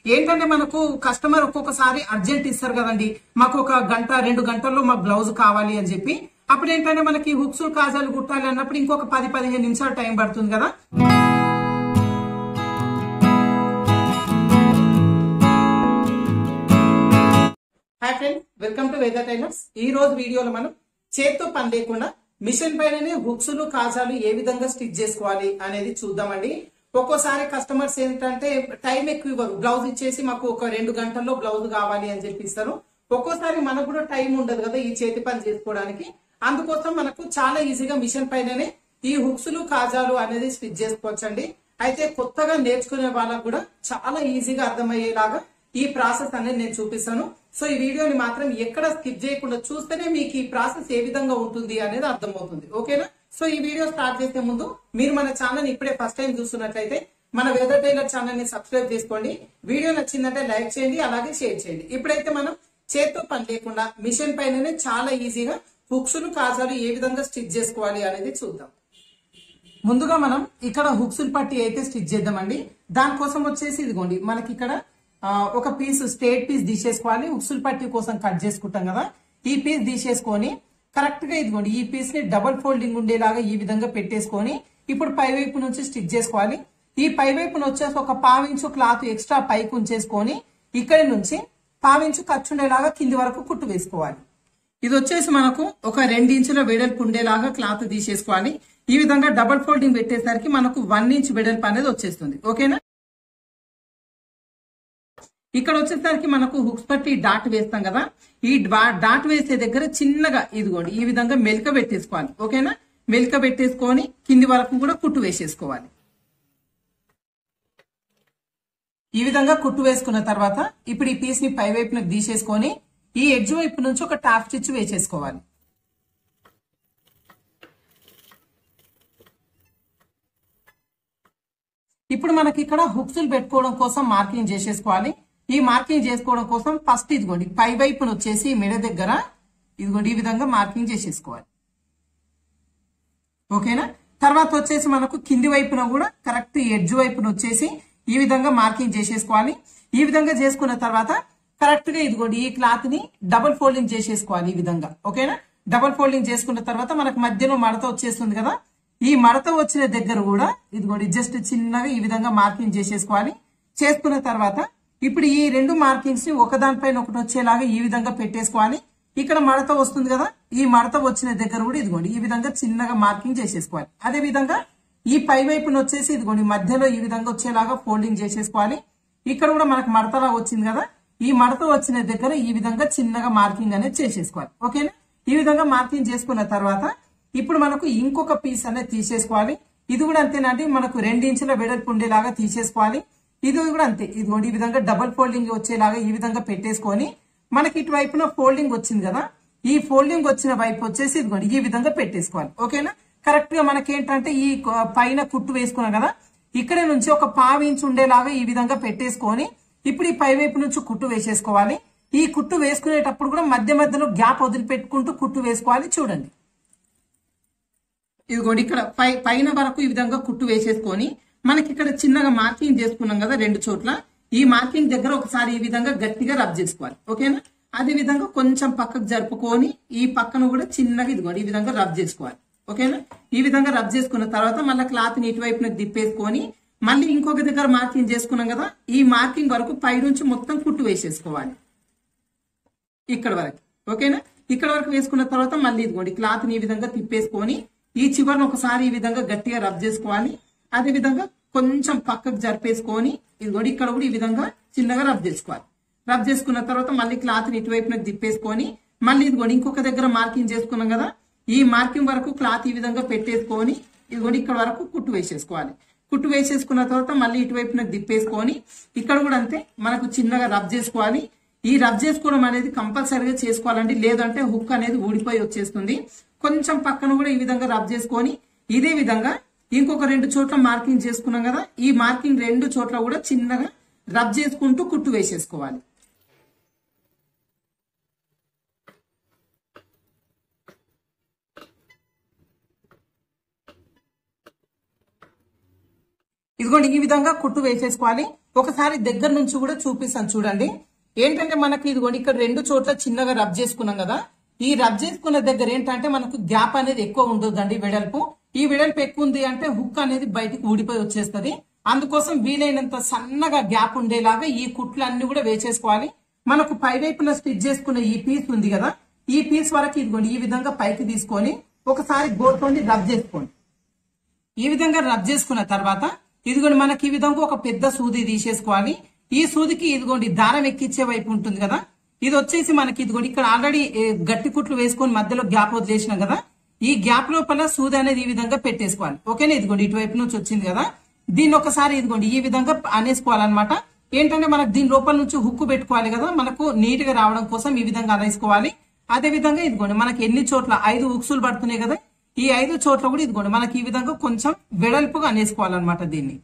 ఏంటంటే మనకు కస్టమర్ ఒక్కొక్కసారి అర్జెంట్ ఇస్తారు కదండి మాకు ఒక గంట రెండు గంటల్లో మాకు బ్లౌజ్ కావాలి అని చెప్పి అప్పుడు ఏంటంటే మనకి హుక్స్ కాజాలు కుట్టాలి అన్నప్పుడు ఇంకొక పది పదిహేను నిమిషాలు టైం పడుతుంది కదా hi friend welcome to Weather Tailors ఈ రోజు వీడియోలో మనం చేత్తో పని లేకుండా మిషన్ పైననే హుక్స్లు కాజాలు ఏ విధంగా స్టిచ్ చేసుకోవాలి అనేది చూద్దామండి ఒక్కోసారి కస్టమర్స్ ఏంటంటే టైం ఎక్కువ ఇవ్వరు బ్లౌజ్ ఇచ్చేసి మాకు ఒక రెండు గంటల్లో బ్లౌజ్ కావాలి అని చెప్పి ఇస్తారు ఒక్కోసారి మనకు కూడా టైం ఉండదు కదా ఈ చేతి పని చేసుకోవడానికి అందుకోసం మనకు చాలా ఈజీగా మిషన్ పైననే ఈ హుక్స్లు కాజాలు అనేది స్టిచ్ చేసుకోవచ్చండి అయితే కొత్తగా నేర్చుకునే వాళ్ళకు కూడా చాలా ఈజీగా అర్థమయ్యేలాగా ఈ ప్రాసెస్ అనేది నేను చూపిస్తాను సో ఈ వీడియోని మాత్రం ఎక్కడ స్కిప్ చేయకుండా చూస్తేనే మీకు ఈ ప్రాసెస్ ఏ విధంగా ఉంటుంది అనేది అర్థమవుతుంది ఓకేనా సో ఈ వీడియో స్టార్ట్ చేసే ముందు మీరు మన ఛానల్ ఇప్పుడే ఫస్ట్ టైం చూస్తున్నట్లయితే మన వెదర్ టైలర్ ఛానల్ ని సబ్స్క్రైబ్ చేసుకోండి వీడియో నచ్చిందంటే లైక్ చేయండి అలాగే షేర్ చేయండి ఇప్పుడైతే మనం చేత్తో పని లేకుండా మిషన్ పైననే చాలా ఈజీగా హుక్స్లు కాజాలు ఏ విధంగా స్టిచ్ చేసుకోవాలి అనేది చూద్దాం ముందుగా మనం ఇక్కడ హుక్సులు పట్టి అయితే స్టిచ్ చేద్దామండి దానికోసం వచ్చేసి ఇదిగోండి మనకి ఇక్కడ ఆ, ఒక పీస్ స్ట్రేట్ పీస్ తీసేసుకోవాలి హుక్సులు పట్టి కోసం కట్ చేసుకుంటాం కదా ఈ పీస్ తీసేసుకొని కరెక్ట్ గా ఇదిగోండి ఈ పీస్ ని డబుల్ ఫోల్డింగ్ ఉండేలాగా ఈ విధంగా పెట్టేసుకొని ఇప్పుడు పై వైపు నుంచి స్టిచ్ చేసుకోవాలి ఈ పై వైపున వచ్చేసి ఒక పావించు క్లాత్ ఎక్స్ట్రా పైకి ఉంచేసుకొని ఇక్కడి నుంచి పావించు ఖర్చు ఉండేలాగా కింది వరకు కుట్టు వేసుకోవాలి ఇది వచ్చేసి మనకు ఒక రెండించుల వెడల్పు ఉండేలాగా క్లాత్ తీసేసుకోవాలి ఈ విధంగా డబల్ ఫోల్డింగ్ పెట్టేసరికి మనకు వన్ ఇంచ్ వెడల్పు అనేది వచ్చేస్తుంది ఓకేనా ఇక్కడ వచ్చేసరికి మనకు హుక్స్ పట్టి డాట్ వేస్తాం కదా ఈ డా- డాట్ వేసే దగ్గర చిన్నగా ఇదిగోండి ఈ విధంగా మెలిక పెట్టేసుకోవాలి ఓకేనా మెలిక పెట్టేసుకొని కింది వరకు కూడా కుట్టు వేసేసుకోవాలి ఈ విధంగా కుట్టు వేసుకున్న తర్వాత ఇప్పుడు ఈ పీస్ ని పై వైపున తీసేసుకొని ఈ ఎడ్జ్ వైపు నుంచి ఒక టాప్ స్టిచ్ వేసేసుకోవాలి ఇప్పుడు మనకి ఇక్కడ హుక్స్లు పెట్టుకోవడం కోసం మార్కింగ్ చేసేసుకోవాలి ఈ మార్కింగ్ చేసుకోవడం కోసం ఫస్ట్ ఇదిగోండి పై వైపున వచ్చేసి మెడ దగ్గర ఇదిగోండి ఈ విధంగా మార్కింగ్ చేసేసుకోవాలి ఓకేనా తర్వాత వచ్చేసి మనకు కింది వైపున కూడా కరెక్ట్ ఎడ్జ్ వైపున వచ్చేసి ఈ విధంగా మార్కింగ్ చేసేసుకోవాలి ఈ విధంగా చేసుకున్న తర్వాత కరెక్ట్ గా ఇదిగోండి ఈ క్లాత్ ని డబుల్ ఫోల్డింగ్ చేసేసుకోవాలి ఈ విధంగా ఓకేనా డబుల్ ఫోల్డింగ్ చేసుకున్న తర్వాత మనకు మధ్యలో మడత వచ్చేస్తుంది కదా ఈ మడత వచ్చిన దగ్గర కూడా ఇదిగోండి జస్ట్ చిన్నగా ఈ విధంగా మార్కింగ్ చేసేసుకోవాలి చేసుకున్న తర్వాత ఇప్పుడు ఈ రెండు మార్కింగ్స్ ని ఒకదానిపైన ఒకటి వచ్చేలాగా ఈ విధంగా పెట్టేసుకోవాలి ఇక్కడ మడత వస్తుంది కదా ఈ మడత వచ్చిన దగ్గర కూడా ఇదిగోండి ఈ విధంగా చిన్నగా మార్కింగ్ చేసేసుకోవాలి అదే విధంగా ఈ పై వైపున వచ్చేసి ఇదిగోండి మధ్యలో ఈ విధంగా వచ్చేలాగా ఫోల్డింగ్ చేసేసుకోవాలి ఇక్కడ కూడా మనకు మడతలా వచ్చింది కదా ఈ మడత వచ్చిన దగ్గర ఈ విధంగా చిన్నగా మార్కింగ్ అనేది చేసేసుకోవాలి ఓకేనా ఈ విధంగా మార్కింగ్ చేసుకున్న తర్వాత ఇప్పుడు మనకు ఇంకొక పీస్ అనేది తీసేసుకోవాలి ఇది కూడా అంతేనండి మనకు రెండు ఇంచుల వెడల్పు ఉండేలాగా తీసేసుకోవాలి ఇది కూడా అంతే ఇదిగోండి ఈ విధంగా డబుల్ ఫోల్డింగ్ వచ్చేలాగా ఈ విధంగా పెట్టేసుకొని మనకి ఇటువైపున ఫోల్డింగ్ వచ్చింది కదా ఈ ఫోల్డింగ్ వచ్చిన వైపు వచ్చేసి ఇదిగోండి ఈ విధంగా పెట్టేసుకోవాలి ఓకేనా కరెక్ట్ గా మనకి ఏంటంటే ఈ క- పైన కుట్టు వేసుకున్నాం కదా ఇక్కడ నుంచి ఒక పావు ఇంచు ఉండేలాగా ఈ విధంగా పెట్టేసుకొని ఇప్పుడు ఈ పై వైపు నుంచి కుట్టు వేసేసుకోవాలి ఈ కుట్టు వేసుకునేటప్పుడు కూడా మధ్య మధ్యలో గ్యాప్ వదిలిపెట్టుకుంటూ కుట్టు వేసుకోవాలి చూడండి ఇదిగోండి ఇక్కడ పై పైన వరకు ఈ విధంగా కుట్టు వేసేసుకొని మనకి ఇక్కడ చిన్నగా మార్కింగ్ చేసుకున్నాం కదా రెండు చోట్ల ఈ మార్కింగ్ దగ్గర ఒకసారి ఈ విధంగా గట్టిగా రబ్ చేసుకోవాలి ఓకేనా అదే విధంగా కొంచెం పక్కకు జరుపుకొని ఈ పక్కన కూడా చిన్నగా ఇదిగోండి ఈ విధంగా రబ్ చేసుకోవాలి ఓకేనా ఈ విధంగా రబ్ చేసుకున్న తర్వాత మళ్ళీ క్లాత్ ని ఇటువైపున తిప్పేసుకొని మళ్ళీ ఇంకొక దగ్గర మార్కింగ్ చేసుకున్నాం కదా ఈ మార్కింగ్ వరకు పై నుంచి మొత్తం కుట్టు వేసేసుకోవాలి ఇక్కడ వరకు ఓకేనా ఇక్కడ వరకు వేసుకున్న తర్వాత మళ్ళీ ఇదిగోండి క్లాత్ ని ఈ విధంగా తిప్పేసుకొని ఈ చివరిని ఒకసారి ఈ విధంగా గట్టిగా రబ్ చేసుకోవాలి అదే విధంగా కొంచెం పక్కకు జరిపేసుకొని ఇదిగోండి ఇక్కడ కూడా ఈ విధంగా చిన్నగా రబ్ చేసుకోవాలి రబ్ చేసుకున్న తర్వాత మళ్ళీ క్లాత్ ని ఇటువైపున తిప్పేసుకొని మళ్ళీ ఇదిగోండి ఇంకొక దగ్గర మార్కింగ్ చేసుకున్నాం కదా ఈ మార్కింగ్ వరకు క్లాత్ ఈ విధంగా పెట్టేసుకొని ఇదిగోండి ఇక్కడ వరకు కుట్టు వేసేసుకోవాలి కుట్టు వేసేసుకున్న తర్వాత మళ్ళీ ఇటువైపున దిప్పేసుకొని ఇక్కడ కూడా అంతే మనకు చిన్నగా రబ్ చేసుకోవాలి ఈ రబ్ చేసుకోవడం అనేది కంపల్సరీగా చేసుకోవాలండి లేదంటే హుక్ అనేది ఊడిపోయి వచ్చేస్తుంది కొంచెం పక్కన కూడా ఈ విధంగా రబ్ చేసుకొని ఇదే విధంగా ఇంకొక రెండు చోట్ల మార్కింగ్ చేసుకున్నాం కదా ఈ మార్కింగ్ రెండు చోట్ల కూడా చిన్నగా రబ్ చేసుకుంటూ కుట్టు వేసేసుకోవాలి ఇదిగో ఇదిగోండి ఈ విధంగా కుట్టు వేసేసుకోవాలి ఒకసారి దగ్గర నుంచి కూడా చూపిస్తాను చూడండి ఏంటంటే మనకి ఇదిగోండి ఇక్కడ రెండు చోట్ల చిన్నగా రబ్ చేసుకున్నాం కదా ఈ రబ్ చేసుకున్న దగ్గర ఏంటంటే మనకు గ్యాప్ అనేది ఎక్కువ ఉండదండి వెడల్పు ఈ వెడల్పు ఎక్కువ ఉంది అంటే హుక్ అనేది బయటికి ఊడిపోయి వచ్చేస్తది అందుకోసం వీలైనంత సన్నగా గ్యాప్ ఉండేలాగా ఈ కుట్లు అన్ని కూడా వేసేసుకోవాలి మనకు పై వైపున స్టిచ్ చేసుకున్న ఈ పీస్ ఉంది కదా ఈ పీస్ వరకు ఇదిగోండి ఈ విధంగా పైకి తీసుకొని ఒకసారి గోట్లోండి రబ్ చేసుకోండి ఈ విధంగా రబ్ చేసుకున్న తర్వాత ఇదిగోండి మనకి ఈ విధంగా ఒక పెద్ద సూది తీసేసుకోవాలి ఈ సూదికి ఇదిగోండి దారం ఎక్కించే వైపు ఉంటుంది కదా ఇది వచ్చేసి మనకి ఇదిగోండి ఇక్కడ ఆల్రెడీ గట్టి కుట్లు వేసుకొని మధ్యలో గ్యాప్ వదిలేసినాం కదా ఈ గ్యాప్ లోపల సూది అనేది ఈ విధంగా పెట్టేసుకోవాలి ఓకేనా ఇదిగోండి ఇటువైపు నుంచి వచ్చింది కదా దీన్ని ఒకసారి ఇదిగోండి ఈ విధంగా అనేసుకోవాలన్నమాట ఏంటంటే మనకు దీని లోపల నుంచి హుక్కు పెట్టుకోవాలి కదా మనకు నీట్ గా రావడం కోసం ఈ విధంగా అనేసుకోవాలి అదే విధంగా ఇదిగోండి మనకి ఎన్ని చోట్ల ఐదు ఉక్సులు పడుతున్నాయి కదా ఈ ఐదు చోట్ల కూడా ఇదిగోండి మనకి ఈ విధంగా కొంచెం వెడల్పుగా అనేసుకోవాలన్నమాట దీన్ని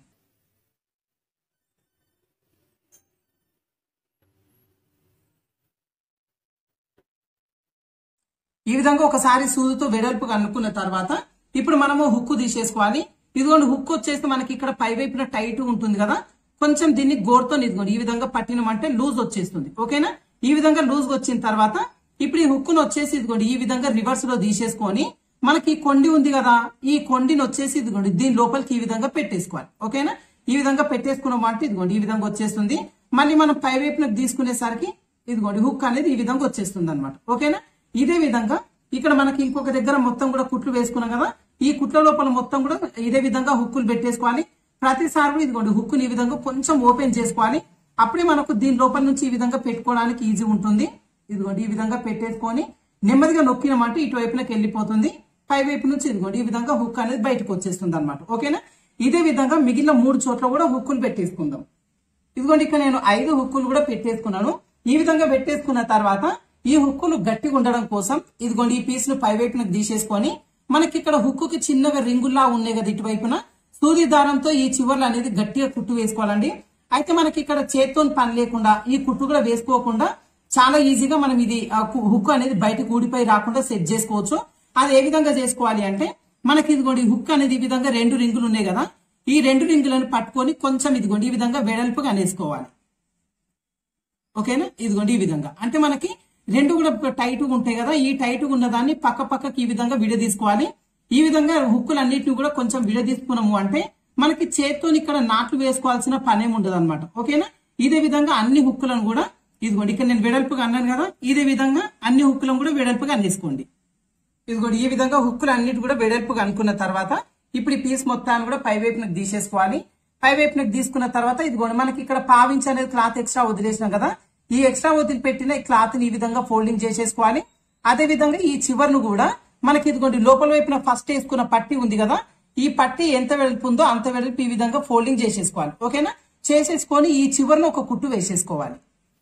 ఈ విధంగా ఒకసారి సూదితో వెడల్పుగా అనుకున్న తర్వాత ఇప్పుడు మనము హుక్కు తీసేసుకోవాలి ఇదిగోండి హుక్ వచ్చేసి మనకి ఇక్కడ పై వైపున టైట్ ఉంటుంది కదా కొంచెం దీన్ని గోరుతో ఇదిగోండి ఈ విధంగా పట్టినమంటే లూజ్ వచ్చేస్తుంది ఓకేనా ఈ విధంగా లూజ్ వచ్చిన తర్వాత ఇప్పుడు ఈ హుక్కును వచ్చేసి ఇదిగోండి ఈ విధంగా రివర్స్ లో తీసేసుకొని మనకి ఈ కొండి ఉంది కదా ఈ కొండిని వచ్చేసి ఇదిగోండి దీని లోపలికి ఈ విధంగా పెట్టేసుకోవాలి ఓకేనా ఈ విధంగా పెట్టేసుకున్నాం అంటే ఇదిగోండి ఈ విధంగా వచ్చేస్తుంది మళ్ళీ మనం పై వైపున తీసుకునేసరికి ఇదిగోండి హుక్ అనేది ఈ విధంగా వచ్చేస్తుంది అనమాట ఓకేనా ఇదే విధంగా ఇక్కడ మనకి ఇంకొక దగ్గర మొత్తం కూడా కుట్లు వేసుకున్నాం కదా ఈ కుట్ల లోపల మొత్తం కూడా ఇదే విధంగా హుక్కులు పెట్టేసుకోవాలి ప్రతిసారి కూడా ఇదిగోండి హుక్కుని ఈ విధంగా కొంచెం ఓపెన్ చేసుకోవాలి అప్పుడే మనకు దీని లోపల నుంచి ఈ విధంగా పెట్టుకోవడానికి ఈజీ ఉంటుంది ఇదిగోండి ఈ విధంగా పెట్టేసుకొని నెమ్మదిగా నొక్కినామంటే ఇటువైపునకి వెళ్ళిపోతుంది పై వైపు నుంచి ఇదిగోండి ఈ విధంగా హుక్ అనేది బయటకు వచ్చేస్తుంది అనమాట ఓకేనా ఇదే విధంగా మిగిలిన మూడు చోట్ల కూడా హుక్కులు పెట్టేసుకుందాం ఇదిగోండి ఇక్కడ నేను ఐదు హుక్కులు కూడా పెట్టేసుకున్నాను ఈ విధంగా పెట్టేసుకున్న తర్వాత ఈ హుక్కులు గట్టిగా ఉండడం కోసం ఇదిగోండి ఈ పీస్ ను పై వైపున తీసేసుకొని మనకి ఇక్కడ హుక్కుకి చిన్నగా రింగుల్లా ఉన్నాయి కదా ఇటువైపున సూది దారంతో ఈ చివర్లు అనేది గట్టిగా కుట్టు వేసుకోవాలండి అయితే మనకి ఇక్కడ చేత్తో పని లేకుండా ఈ కుట్టు కూడా వేసుకోకుండా చాలా ఈజీగా మనం ఇది హుక్ అనేది బయటకు ఊడిపోయి రాకుండా సెట్ చేసుకోవచ్చు అది ఏ విధంగా చేసుకోవాలి అంటే మనకి ఇదిగోండి హుక్ అనేది ఈ విధంగా రెండు రింగులు ఉన్నాయి కదా ఈ రెండు రింగులను పట్టుకొని కొంచెం ఇదిగోండి ఈ విధంగా వెడల్పుగా అనేసుకోవాలి ఓకేనా ఇదిగోండి ఈ విధంగా అంటే మనకి రెండు కూడా టైట్ ఉంటాయి కదా ఈ టైట్ ఉన్న దాన్ని పక్క పక్కకి ఈ విధంగా విడదీసుకోవాలి ఈ విధంగా హుక్కులు అన్నిటిని కూడా కొంచెం విడదీసుకున్నాము అంటే మనకి చేత్తో ఇక్కడ నాట్లు వేసుకోవాల్సిన పనేం ఉండదు అనమాట ఓకేనా ఇదే విధంగా అన్ని హుక్కులను కూడా ఇదిగోండి ఇక్కడ నేను వెడల్పుగా అన్నాను కదా ఇదే విధంగా అన్ని హుక్కులను కూడా వెడల్పుగా అందిసుకోండి ఇదిగోండి ఈ విధంగా హుక్కులు అన్నిటి కూడా వెడల్పుగా అనుకున్న తర్వాత ఇప్పుడు ఈ పీస్ మొత్తాన్ని కూడా పై వైపునకు తీసేసుకోవాలి పై వైపునకు తీసుకున్న తర్వాత ఇదిగోండి మనకి ఇక్కడ పావించి అనేది క్లాత్ ఎక్స్ట్రా వదిలేసినాం కదా ఈ ఎక్స్ట్రా వదిలి పెట్టిన ఈ క్లాత్ ని ఈ విధంగా ఫోల్డింగ్ చేసేసుకోవాలి అదే విధంగా ఈ చివర్ను కూడా మనకి ఇదిగోండి లోపల వైపున ఫస్ట్ వేసుకున్న పట్టి ఉంది కదా ఈ పట్టి ఎంత వెడల్పు ఉందో అంత వెడల్పు ఈ విధంగా ఫోల్డింగ్ చేసేసుకోవాలి ఓకేనా చేసేసుకొని ఈ చివర్ను ఒక కుట్టు వేసేసుకోవాలి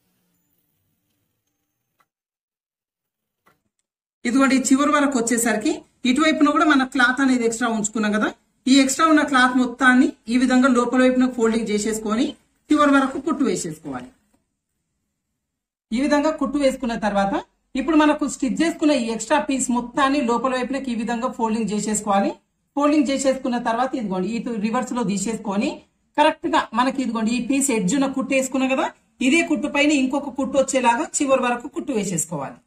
ఇదిగోండి ఈ చివరి వరకు వచ్చేసరికి ఇటువైపున కూడా మన క్లాత్ అనేది ఎక్స్ట్రా ఉంచుకున్నాం కదా ఈ ఎక్స్ట్రా ఉన్న క్లాత్ మొత్తాన్ని ఈ విధంగా లోపల వైపున ఫోల్డింగ్ చేసేసుకొని చివరి వరకు కుట్టు వేసేసుకోవాలి ఈ విధంగా కుట్టు వేసుకున్న తర్వాత ఇప్పుడు మనకు స్టిచ్ చేసుకున్న ఈ ఎక్స్ట్రా పీస్ మొత్తాన్ని లోపల వైపునకి ఈ విధంగా ఫోల్డింగ్ చేసేసుకోవాలి ఫోల్డింగ్ చేసేసుకున్న తర్వాత ఇదిగోండి ఇటు రివర్స్ లో తీసేసుకొని కరెక్ట్ గా మనకి ఇదిగోండి ఈ పీస్ ఎడ్జున కుట్టు వేసుకున్నాం కదా ఇదే కుట్టు పైన ఇంకొక కుట్టు వచ్చేలాగా చివరి వరకు కుట్టు వేసేసుకోవాలి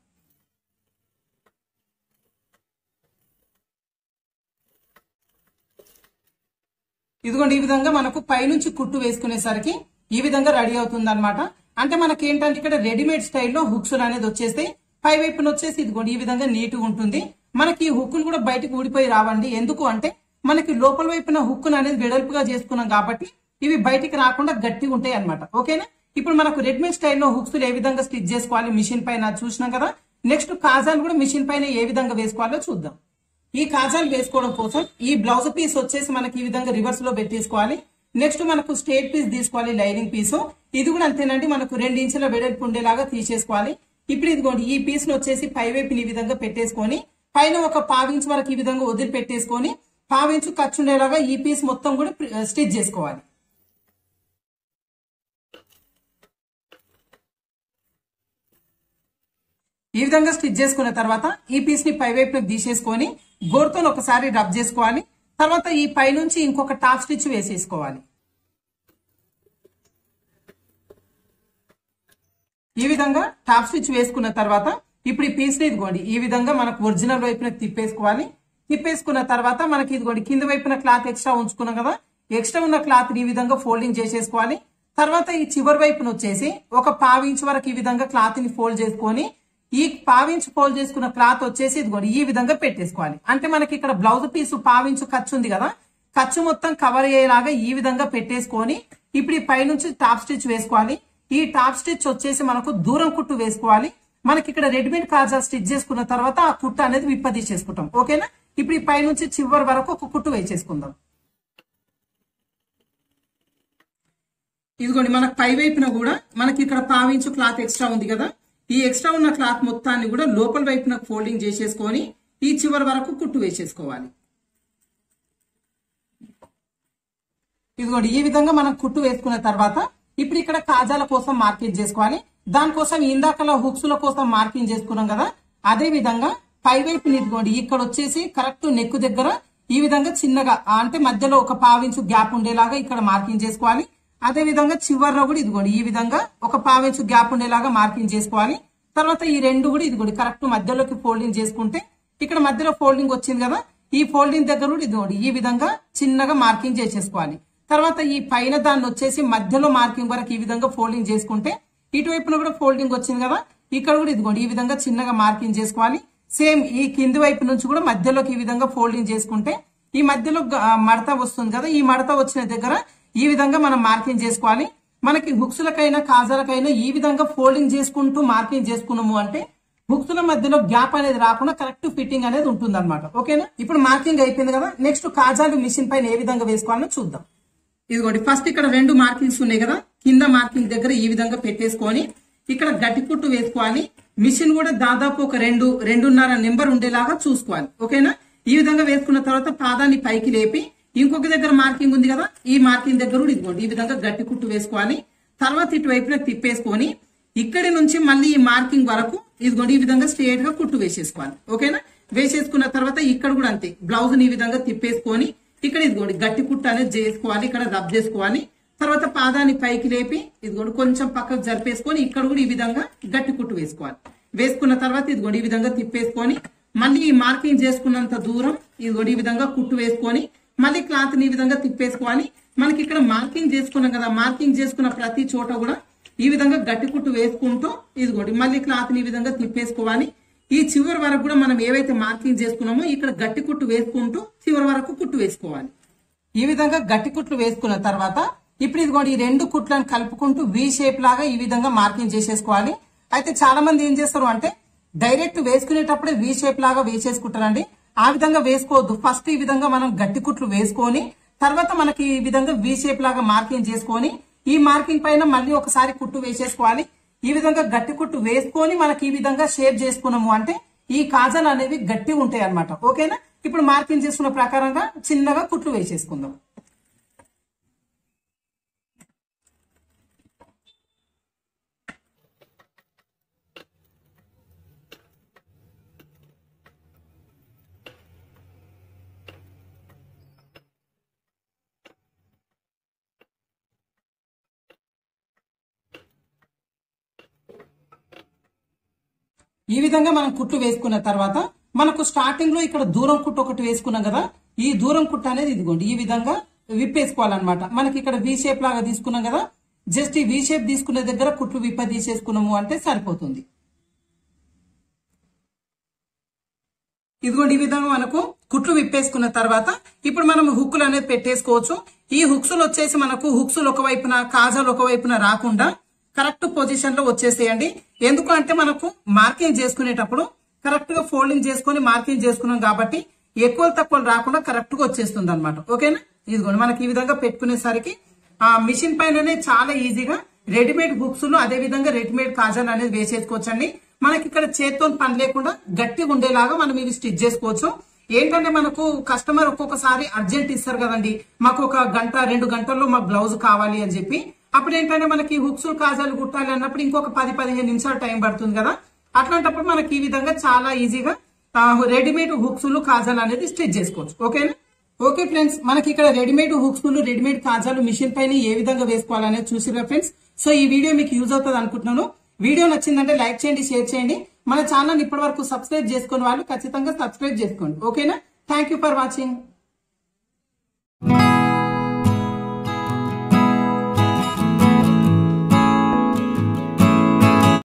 ఇదిగోండి ఈ విధంగా మనకు పైనుంచి కుట్టు వేసుకునేసరికి ఈ విధంగా రెడీ అవుతుంది అనమాట అంటే మనకి ఏంటంటే ఇక్కడ రెడీమేడ్ స్టైల్లో హుక్స్ అనేది వచ్చేస్తాయి పై వైపున వచ్చేసి ఇదిగోండి ఈ విధంగా నీట్గా ఉంటుంది మనకి ఈ హుక్కులు కూడా బయటకు ఊడిపోయి రావండి ఎందుకు అంటే మనకి లోపల వైపున హుక్కును అనేది వెడల్పుగా చేసుకున్నాం కాబట్టి ఇవి బయటికి రాకుండా గట్టిగా ఉంటాయి అనమాట ఓకేనా ఇప్పుడు మనకు రెడీమేడ్ స్టైల్లో హుక్స్ ఏ విధంగా స్టిచ్ చేసుకోవాలి మిషన్ పైన చూసినాం కదా నెక్స్ట్ కాజాలు కూడా మిషన్ పైన ఏ విధంగా వేసుకోవాలో చూద్దాం ఈ కాజాలు వేసుకోవడం కోసం ఈ బ్లౌజ్ పీస్ వచ్చేసి మనకి ఈ విధంగా రివర్స్ లో పెట్టేసుకోవాలి నెక్స్ట్ మనకు స్ట్రేట్ పీస్ తీసుకోవాలి లైనింగ్ పీస్ ఇది కూడా అంతేనండి మనకు రెండు ఇంచుల వెడల్పు ఉండేలాగా తీసేసుకోవాలి ఇప్పుడు ఇదిగోండి ఈ పీస్ ను వచ్చేసి పై వైపుని ఈ విధంగా పెట్టేసుకొని పైన ఒక పావించ్ వరకు ఈ విధంగా వదిలి పెట్టేసుకొని పావించు ఖర్చు ఉండేలాగా ఈ పీస్ మొత్తం కూడా స్టిచ్ చేసుకోవాలి ఈ విధంగా స్టిచ్ చేసుకున్న తర్వాత ఈ పీస్ ని పై వైపునకు తీసేసుకొని గోరుతో ఒకసారి రబ్ చేసుకోవాలి తర్వాత ఈ పై నుంచి ఇంకొక టాప్ స్టిచ్ వేసేసుకోవాలి ఈ విధంగా టాప్ స్టిచ్ వేసుకున్న తర్వాత ఇప్పుడు ఈ పీస్ ని ఇదిగోండి ఈ విధంగా మనకు ఒరిజినల్ వైపున తిప్పేసుకోవాలి తిప్పేసుకున్న తర్వాత మనకి ఇదిగోండి కింద వైపున క్లాత్ ఎక్స్ట్రా ఉంచుకున్నాం కదా ఎక్స్ట్రా ఉన్న క్లాత్ ఈ విధంగా ఫోల్డింగ్ చేసేసుకోవాలి తర్వాత ఈ చివరి వైపున వచ్చేసి ఒక పావించ్ వరకు ఈ విధంగా క్లాత్ ని ఫోల్డ్ చేసుకొని ఈ పావించు ఫోల్డ్ చేసుకున్న క్లాత్ వచ్చేసి ఇదిగోండి ఈ విధంగా పెట్టేసుకోవాలి అంటే మనకి ఇక్కడ బ్లౌజ్ పీస్ పావించు ఖర్చు ఉంది కదా ఖర్చు మొత్తం కవర్ అయ్యేలాగా ఈ విధంగా పెట్టేసుకొని ఇప్పుడు ఈ పైనుంచి టాప్ స్టిచ్ వేసుకోవాలి ఈ టాప్ స్టిచ్ వచ్చేసి మనకు దూరం కుట్టు వేసుకోవాలి మనకి ఇక్కడ రెడీమేడ్ కాజా స్టిచ్ చేసుకున్న తర్వాత ఆ కుట్టు అనేది విప్పదీసేసుకుంటాం ఓకేనా ఇప్పుడు ఈ పైనుంచి చివరి వరకు ఒక కుట్టు వేసేసుకుందాం ఇదిగోండి మనకు పై వైపున కూడా మనకి ఇక్కడ పావించు క్లాత్ ఎక్స్ట్రా ఉంది కదా ఈ ఎక్స్ట్రా ఉన్న క్లాత్ మొత్తాన్ని కూడా లోపల వైపున ఫోల్డింగ్ చేసేసుకొని ఈ చివరి వరకు కుట్టు వేసేసుకోవాలి ఇదిగోండి ఈ విధంగా మనం కుట్టు వేసుకున్న తర్వాత ఇప్పుడు ఇక్కడ కాజాల కోసం మార్కింగ్ చేసుకోవాలి దానికోసం ఇందాకలా హుక్స్ల కోసం మార్కింగ్ చేసుకున్నాం కదా అదే విధంగా పై వైపు ఇదిగోండి ఇక్కడ వచ్చేసి కరెక్ట్ నెక్ దగ్గర ఈ విధంగా చిన్నగా అంటే మధ్యలో ఒక పావించు గ్యాప్ ఉండేలాగా ఇక్కడ మార్కింగ్ చేసుకోవాలి అదే విధంగా చివరిలో కూడా ఇదిగోండి ఈ విధంగా ఒక పావించు గ్యాప్ ఉండేలాగా మార్కింగ్ చేసుకోవాలి తర్వాత ఈ రెండు కూడా ఇదిగోండి కరెక్ట్ మధ్యలోకి ఫోల్డింగ్ చేసుకుంటే ఇక్కడ మధ్యలో ఫోల్డింగ్ వచ్చింది కదా ఈ ఫోల్డింగ్ దగ్గర కూడా ఇదిగోండి ఈ విధంగా చిన్నగా మార్కింగ్ చేసేసుకోవాలి తర్వాత ఈ పైన దాన్ని వచ్చేసి మధ్యలో మార్కింగ్ వరకు ఈ విధంగా ఫోల్డింగ్ చేసుకుంటే ఇటువైపున కూడా ఫోల్డింగ్ వచ్చింది కదా ఇక్కడ కూడా ఇదిగోండి ఈ విధంగా చిన్నగా మార్కింగ్ చేసుకోవాలి సేమ్ ఈ కింది వైపు నుంచి కూడా మధ్యలోకి ఈ విధంగా ఫోల్డింగ్ చేసుకుంటే ఈ మధ్యలో గ- ఆ మడత వస్తుంది కదా ఈ మడత వచ్చిన దగ్గర ఈ విధంగా మనం మార్కింగ్ చేసుకోవాలి మనకి హుక్స్లకైనా కాజాలకైనా ఈ విధంగా ఫోల్డింగ్ చేసుకుంటూ మార్కింగ్ చేసుకున్నాము అంటే హుక్స్ల మధ్యలో గ్యాప్ అనేది రాకుండా కరెక్ట్ ఫిట్టింగ్ అనేది ఉంటుంది అనమాట ఓకేనా ఇప్పుడు మార్కింగ్ అయిపోయింది కదా నెక్స్ట్ కాజాలు మిషన్ పైన ఏ విధంగా వేసుకోవాలో చూద్దాం ఇదిగోండి ఫస్ట్ ఇక్కడ రెండు మార్కింగ్స్ ఉన్నాయి కదా కింద మార్కింగ్ దగ్గర ఈ విధంగా పెట్టేసుకొని ఇక్కడ గట్టి కుట్టు వేసుకోవాలి మిషన్ కూడా దాదాపు ఒక రెండు రెండున్నర నెంబర్ ఉండేలాగా చూసుకోవాలి ఓకేనా ఈ విధంగా వేసుకున్న తర్వాత పాదాన్ని పైకి లేపి ఇంకొక దగ్గర మార్కింగ్ ఉంది కదా ఈ మార్కింగ్ దగ్గర కూడా ఇదిగోండి ఈ విధంగా గట్టి కుట్టు వేసుకోవాలి తర్వాత ఇటువైపున తిప్పేసుకొని ఇక్కడి నుంచి మళ్ళీ ఈ మార్కింగ్ వరకు ఇదిగోండి ఈ విధంగా స్ట్రేట్ గా కుట్టు వేసేసుకోవాలి ఓకేనా వేసేసుకున్న తర్వాత ఇక్కడ కూడా అంతే బ్లౌజ్ ఈ విధంగా తిప్పేసుకొని ఇక్కడ ఇదిగోండి గట్టి కుట్టు అనేది చేసుకోవాలి ఇక్కడ రబ్ చేసుకోవాలి తర్వాత పాదాన్ని పైకి లేపి ఇదిగోండి కొంచెం పక్కకు జరిపేసుకొని ఇక్కడ కూడా ఈ విధంగా గట్టి కుట్టు వేసుకోవాలి వేసుకున్న తర్వాత ఇదిగోండి ఈ విధంగా తిప్పేసుకొని మళ్ళీ ఈ మార్కింగ్ చేసుకున్నంత దూరం ఇదిగోండి ఈ విధంగా కుట్టు వేసుకొని మళ్ళీ క్లాత్ ని ఈ విధంగా తిప్పేసుకోవాలి మనకి ఇక్కడ మార్కింగ్ చేసుకున్నాం కదా మార్కింగ్ చేసుకున్న ప్రతి చోట కూడా ఈ విధంగా గట్టి కుట్టు వేసుకుంటూ ఇదిగోండి మళ్ళీ క్లాత్ ని ఈ విధంగా తిప్పేసుకోవాలి ఈ చివరి వరకు కూడా మనం ఏవైతే మార్కింగ్ చేసుకున్నామో ఇక్కడ గట్టి కుట్టు వేసుకుంటూ చివరి వరకు కుట్టు వేసుకోవాలి ఈ విధంగా గట్టి కుట్లు వేసుకున్న తర్వాత ఇప్పుడు ఇదిగోండి ఈ రెండు కుట్లను కలుపుకుంటూ వి షేప్ లాగా ఈ విధంగా మార్కింగ్ చేసేసుకోవాలి అయితే చాలా మంది ఏం చేస్తారు అంటే డైరెక్ట్ వేసుకునేటప్పుడే వి షేప్ లాగా వేసేసుకుంటారండి ఆ విధంగా వేసుకోవద్దు ఫస్ట్ ఈ విధంగా మనం గట్టి కుట్లు వేసుకొని తర్వాత మనకి ఈ విధంగా వి షేప్ లాగా మార్కింగ్ చేసుకొని ఈ మార్కింగ్ పైన మళ్ళీ ఒకసారి కుట్టు వేసేసుకోవాలి ఈ విధంగా గట్టి కుట్టు వేసుకొని మనకి ఈ విధంగా షేప్ చేసుకున్నాము అంటే ఈ కాజాలు అనేవి గట్టి ఉంటాయి అన్నమాట ఓకేనా ఇప్పుడు మార్కింగ్ చేసుకున్న ప్రకారంగా చిన్నగా కుట్లు వేసేసుకుందాం ఈ విధంగా మనం కుట్లు వేసుకున్న తర్వాత మనకు స్టార్టింగ్ లో ఇక్కడ దూరం కుట్టు ఒకటి వేసుకున్నాం కదా ఈ దూరం కుట్టు అనేది ఇదిగోండి ఈ విధంగా విప్పేసుకోవాలన్నమాట మనకి ఇక్కడ వి షేప్ లాగా తీసుకున్నాం కదా జస్ట్ ఈ వి షేప్ తీసుకునే దగ్గర కుట్లు విప్ప తీసేసుకున్నాము అంటే సరిపోతుంది ఇదిగోండి ఈ విధంగా మనకు కుట్లు విప్పేసుకున్న తర్వాత ఇప్పుడు మనం హుక్కులు అనేది పెట్టేసుకోవచ్చు ఈ హుక్స్లు వచ్చేసి మనకు హుక్స్లు ఒకవైపున కాజాలు ఒకవైపున రాకుండా కరెక్ట్ పొజిషన్ లో వచ్చేసేయండి ఎందుకు అంటే మనకు మార్కింగ్ చేసుకునేటప్పుడు కరెక్ట్ గా ఫోల్డింగ్ చేసుకొని మార్కింగ్ చేసుకున్నాం కాబట్టి ఎక్కువ తక్కువ రాకుండా కరెక్ట్ గా వచ్చేస్తుంది అనమాట ఓకేనా ఇదిగోండి మనకి ఈ విధంగా పెట్టుకునేసరికి ఆ మిషన్ పైననే చాలా ఈజీగా రెడీమేడ్ బుక్స్ అదే విధంగా రెడీమేడ్ కాజాలు అనేది వేసేసుకోవచ్చండి మనకి ఇక్కడ చేత్తో పని లేకుండా గట్టిగా ఉండేలాగా మనం ఇవి స్టిచ్ చేసుకోవచ్చు ఏంటంటే మనకు కస్టమర్ ఒక్కొక్కసారి అర్జెంట్ ఇస్తారు కదండి మాకు ఒక గంట రెండు గంటల్లో మాకు బ్లౌజ్ కావాలి అని చెప్పి అప్పుడు ఏంటంటే మనకి హుక్స్ కాజాలు కుట్టాలి అన్నప్పుడు ఇంకొక పది పదిహేను నిమిషాలు టైం పడుతుంది కదా అట్లాంటప్పుడు మనకి ఈ విధంగా చాలా ఈజీగా రెడీమేడ్ హుక్స్ కాజాలు అనేది స్టిచ్ చేసుకోవచ్చు ఓకేనా ఓకే ఫ్రెండ్స్ మనకి ఇక్కడ రెడీమేడ్ హుక్స్ రెడీమేడ్ కాజాలు మిషన్ పైన ఏ విధంగా వేసుకోవాలనేది చూసిరా ఫ్రెండ్స్ సో ఈ వీడియో మీకు యూజ్ అవుతుంది అనుకుంటున్నాను వీడియో నచ్చిందంటే లైక్ చేయండి షేర్ చేయండి మన ఛానల్ ఇప్పటి వరకు సబ్స్క్రైబ్ చేసుకుని వాళ్ళు ఖచ్చితంగా సబ్స్క్రైబ్ చేసుకోండి ఓకేనా థ్యాంక్ యూ ఫర్ వాచింగ్